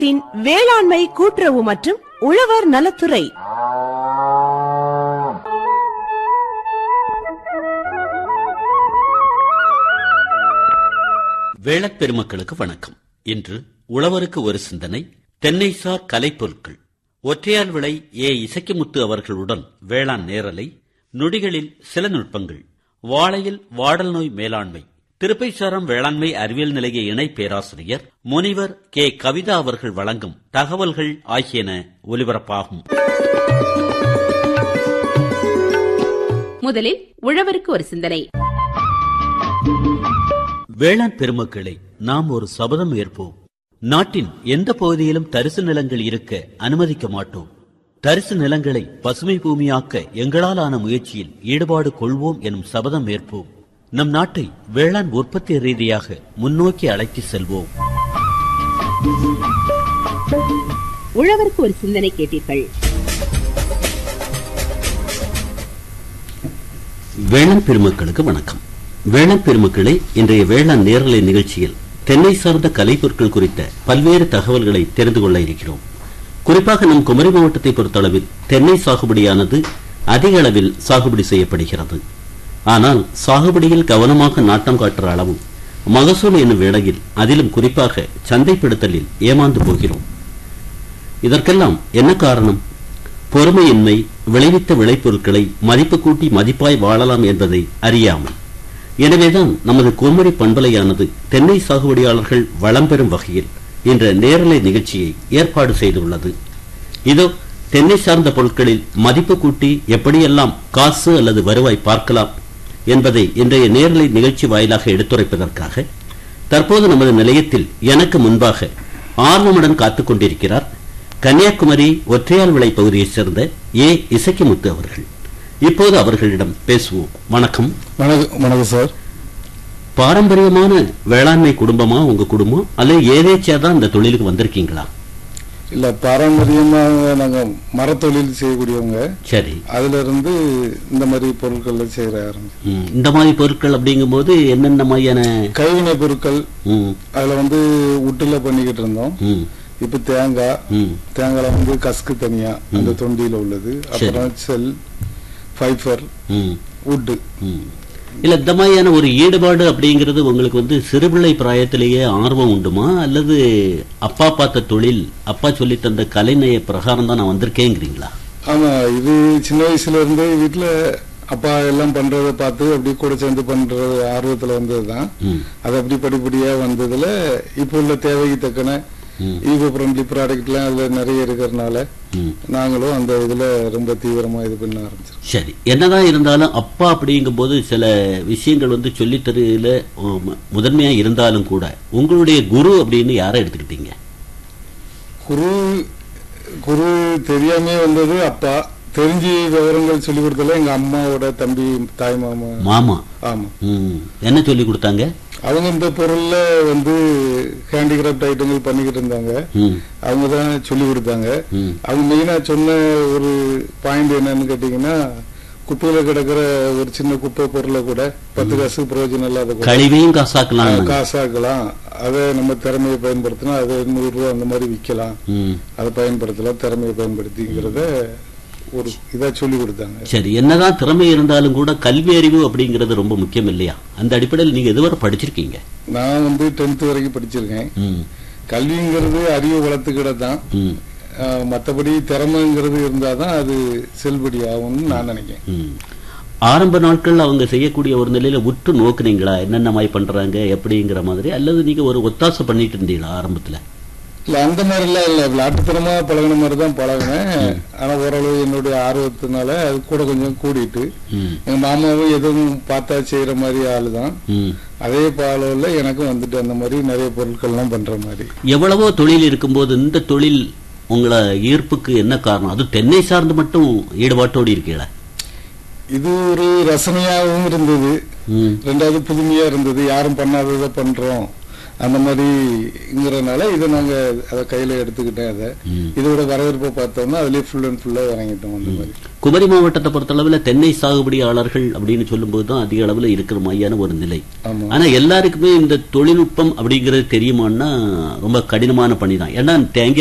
தின் வேளாண்மை கூட்டுறவு மற்றும் உழவர் நலத்துறை வேளப் பெருமக்களுக்கு வணக்கம் இன்று உழவருக்கு ஒரு சிந்தனை தென்னைசார் கலைப்பொருட்கள் ஒற்றையால் விளை ஏ இசக்கிமுத்து அவர்களுடன் வேளாண் நேரலை நொடிகளில் சில நுட்பங்கள் வாழையில் வாடல் நோய் மேலாண்மை திருப்பைசாரம் வேளாண்மை அறிவியல் நிலைய இணை பேராசிரியர் முனிவர் கே கவிதா அவர்கள் வழங்கும் தகவல்கள் ஆகியன ஒலிபரப்பாகும் முதலில் உழவருக்கு ஒரு சிந்தனை வேளாண் பெருமக்களை நாம் ஒரு சபதம் ஏற்போம் நாட்டின் எந்த பகுதியிலும் தரிசு நிலங்கள் இருக்க அனுமதிக்க மாட்டோம் தரிசு நிலங்களை பசுமை பூமியாக்க எங்களால் ஆன முயற்சியில் ஈடுபாடு கொள்வோம் எனும் சபதம் ஏற்போம் நம் நாட்டை வேளாண் உற்பத்தி ரீதியாக முன்னோக்கி அழைத்து செல்வோம் உழவருக்கு ஒரு சிந்தனை கேட்டீர்கள் வேளாண் பெருமக்களுக்கு வணக்கம் வேளாண் பெருமக்களே இன்றைய வேளாண் நேரலை நிகழ்ச்சியில் தென்னை சார்ந்த கலைப்பொருட்கள் குறித்த பல்வேறு தகவல்களை தெரிந்து கொள்ள இருக்கிறோம் குறிப்பாக நம் குமரி மாவட்டத்தை பொறுத்தளவில் தென்னை சாகுபடியானது அதிக அளவில் சாகுபடி செய்யப்படுகிறது ஆனால் சாகுபடியில் கவனமாக நாட்டம் காட்டுற அளவும் மகசூல் என்னும் வேளையில் அதிலும் குறிப்பாக சந்தைப்படுத்தலில் ஏமாந்து போகிறோம் இதற்கெல்லாம் என்ன காரணம் பொறுமையின்மை விளைவித்த விளைபொருட்களை மதிப்பு கூட்டி மதிப்பாய் வாழலாம் என்பதை அறியாமல் எனவேதான் நமது குமரி பண்பலையானது தென்னை சாகுபடியாளர்கள் வளம் பெறும் வகையில் இன்ற நேரலை நிகழ்ச்சியை ஏற்பாடு செய்துள்ளது இதோ தென்னை சார்ந்த பொருட்களில் மதிப்பு கூட்டி எப்படியெல்லாம் காசு அல்லது வருவாய் பார்க்கலாம் என்பதை இன்றைய நேரலை நிகழ்ச்சி வாயிலாக எடுத்துரைப்பதற்காக தற்போது நமது நிலையத்தில் எனக்கு முன்பாக ஆர்வமுடன் காத்துக் கொண்டிருக்கிறார் கன்னியாகுமரி ஒற்றையால் விளை பகுதியைச் சேர்ந்த ஏ இசக்கிமுத்து அவர்கள் இப்போது அவர்களிடம் பேசுவோம் வணக்கம் வணக்கம் வணக்கம் சார் பாரம்பரியமான வேளாண்மை குடும்பமா உங்க குடும்பம் அல்லது ஏதேச்சியா தான் இந்த தொழிலுக்கு வந்திருக்கீங்களா இல்ல பாரம்பரியமாக நாங்க மரத்தொழில் செய்யக்கூடியவங்க சரி அதுல இருந்து இந்த மாதிரி பொருட்கள் செய்யற ஆரம்பிச்சு ம், இந்த மாதிரி பொருட்கள் அப்படிங்கும்போது என்னென்ன மாதிரியான கைவினை பொருட்கள் ம், அதுல வந்து உட்டுல பண்ணிக்கிட்டு இருந்தோம் ம், இப்ப தேங்காய் ம், தேங்காய்ல வந்து கஸ்கு தனியா அந்த தொண்டியில உள்ளது அப்புறம் செல் ஃபைபர் ம், வுட்டு ம். இல்ல இந்த மாதிரியான ஒரு ஈடுபாடு அப்படிங்கிறது உங்களுக்கு வந்து சிறுபிள்ளை பிராயத்திலேயே ஆர்வம் உண்டுமா அல்லது அப்பா பார்த்த தொழில் அப்பா சொல்லி தந்த கலைநய பிரகாரம் தான் நான் வந்திருக்கேங்கிறீங்களா ஆமா இது சின்ன வயசுல இருந்து வீட்டுல அப்பா எல்லாம் பண்றதை பார்த்து அப்படி கூட சேர்ந்து பண்றது ஆர்வத்துல வந்ததுதான் ம், அது அப்படி படிப்படியா வந்ததுல இப்போ உள்ள தேவைக்கு தக்கன ம், ஈகோ ஃப்ரெண்ட்லி ப்ராடக்ட்லாம் அதுல நிறைய இருக்கிறதுனால ம். நாங்களும் அந்த இதுல ரொம்ப தீவிரமா இது பண்ண ஆரம்பிச்சிருக்கோம் சரி என்னதான் இருந்தாலும் அப்பா அப்படிங்கும்போது சில விஷயங்கள் வந்து சொல்லித் தருல முதன்மையா இருந்தாலும் கூட உங்களுடைய குரு அப்படின்னு யாரை எடுத்துக்கிட்டீங்க குரு குரு தெரியாமே வந்தது அப்பா தெரிஞ்சு விவரங்கள் சொல்லி கொடுத்தல எங்க அம்மாவோட தம்பி தாய் மாமா மாமா ஆமா ம். என்ன சொல்லி கொடுத்தாங்க அவங்க இந்த பொருள்ல வந்து ஹேண்டிகிராஃப்ட் ஐட்டங்கள் பண்ணிக்கிட்டு இருந்தாங்க ம், அவங்க தான் சொல்லி கொடுத்தாங்க ம், அவங்க மெயினா சொன்ன ஒரு பாயிண்ட் என்னன்னு கேட்டீங்கன்னா குப்பையில கிடக்கிற ஒரு சின்ன குப்பை பொருளை கூட பத்து காசு பிரயோஜனம் இல்லாத கூட கழிவையும் காசாக்கலாம் காசாக்கலாம் அதை நம்ம திறமையை பயன்படுத்தினா அதை நூறு ரூபா அந்த மாதிரி விற்கலாம் ம். அதை பயன்படுத்தலாம் திறமையை பயன்படுத்திங்கிறத ஒரு இதா சொல்லி கொடுத்தாங்க சரி என்னதான் திறமை இருந்தாலும் கூட கல்வி அறிவு அப்படிங்கிறது ரொம்ப முக்கியம் இல்லையா அந்த அடிப்படையில் நீங்க எதுவரை படிச்சிருக்கீங்க நான் வந்து டென்த் வரைக்கும் படிச்சிருக்கேன் ம், கல்விங்கிறது அறிவு வளர்த்துக்கிட தான் ம், ஆஹ், மத்தபடி திறமைங்கிறது இருந்தாதான் அது செல்படி ஆகும்னு நான் நினைக்கிறேன் ம். ஆரம்ப நாட்கள் அவங்க செய்யக்கூடிய ஒரு நிலையில உற்று நோக்குனீங்களா என்னென்ன மாதிரி பண்றாங்க எப்படிங்கிற மாதிரி அல்லது நீங்க ஒரு ஒத்தாசை பண்ணிட்டு இருந்தீங்களா ஆரம்பத்துல இல்ல அந்த மாதிரி எல்லாம் இல்ல விளையாட்டுத்தனமா பழகின மாதிரி தான் பழகினேன் ஆனா ஓரளவு என்னுடைய ஆர்வத்தினால அது கூட கொஞ்சம் கூடிட்டு ம், எங்க மாமாவும் எதுவும் பார்த்தா செய்யற மாதிரி ஆளுதான் ம். அதே பாலவில் எனக்கும் வந்துட்டு அந்த மாதிரி நிறைய பொருட்கள்லாம் பண்ற மாதிரி எவ்வளவோ தொழில் இருக்கும்போது இந்த தொழில் உங்களை ஈர்ப்புக்கு என்ன காரணம் அது தென்னை சார்ந்து மட்டும் ஈடுபாட்டோடு இருக்கீங்களா இது ஒரு ரசனையாகவும் இருந்தது ம், ரெண்டாவது புதுமையா இருந்தது யாரும் பண்ணாததை பண்றோம் அந்த மாதிரிங்கிறனால இதை நாங்க அதை கையில எடுத்துக்கிட்டேன் அதை ம். இதோட வரவேற்பை பார்த்தோம்னா அதுலயே ஃபுல் அண்ட் ஃபுல்லா இறங்கிட்டோம் அந்த மாதிரி குமரி மாவட்டத்தை பொறுத்தளவுல தென்னை சாகுபடியாளர்கள் அப்படின்னு சொல்லும்போது தான் அதிக அளவுல இருக்கிற மாதிரியான ஒரு நிலை ஆமா ஆனா எல்லாருக்குமே இந்த தொழில்நுட்பம் அப்படிங்கிறது தெரியுமான்னா ரொம்ப கடினமான பணி தான் ஏன்னா தேங்கி